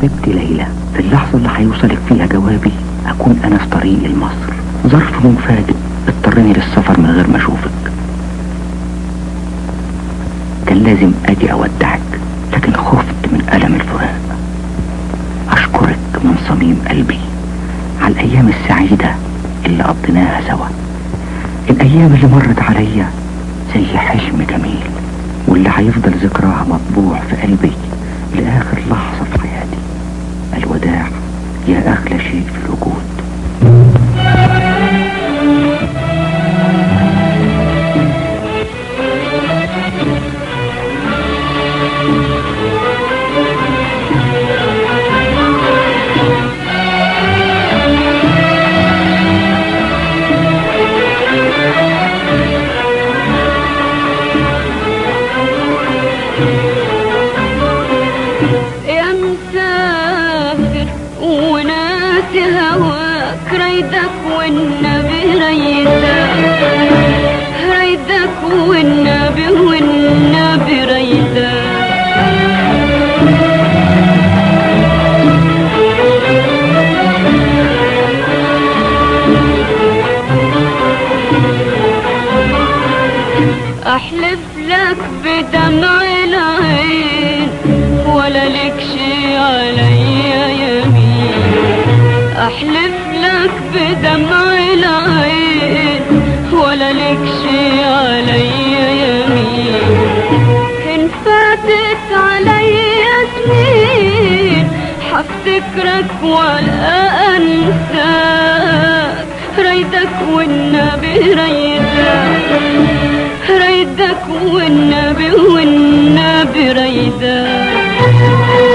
حبيبتي ليلى في اللحظة اللي هيوصلك فيها جوابي أكون أنا في طريقي لمصر ظرف مفاجئ اضطرني للسفر من غير ما أشوفك كان لازم أجي أودعك لكن خفت من ألم الفراق أشكرك من صميم قلبي على الأيام السعيدة اللي قضيناها سوا الأيام اللي مرت عليا زي حلم جميل واللي هيفضل ذكراها مطبوع في قلبي لآخر لحظة في حياتي الوداع يا أغلى شيء في الوجود يا مسافر وناسي هواك ريدك والنبي ريدك ريدك والنبي والنبي ريدك احلف لك بدمع العين ولا لك شي عليا يمين احلف لك بدمع العين ولا لك شي عليا يمين ان فاتت عليا سنين حفتكرك ولا انساك ريدك والنبي ريدك ريدك والنبي والنبي ريدك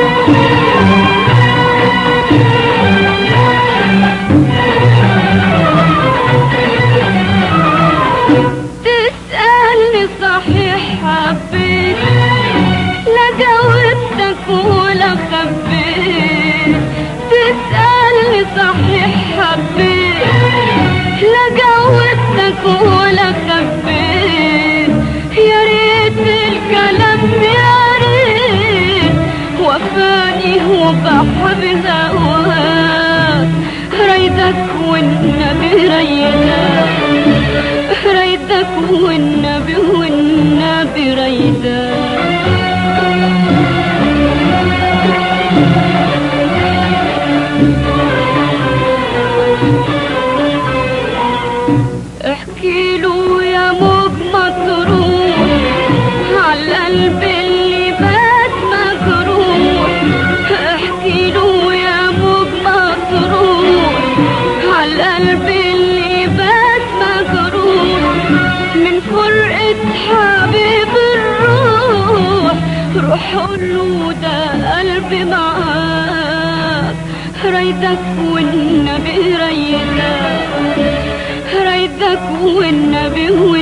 تسألني صحيح حبيت لا جاوبتك ولا خبيت تسألني صحيح حبيت لا جاوبتك ولا خبيت يا ريت الكلام يا ريت وفاني وبحب هواك ريدك والنبي ريدك ريدك والنبي والنبي ريدك احكي له يا موج مطروح على القلب اللي بات مجروح احكي له يا موج مطروح على القلب اللي بات مجروح من فرقة حبيب الروح روح قوله ده قلبي معاك ريدك والنبي ريدك ريدك والنبي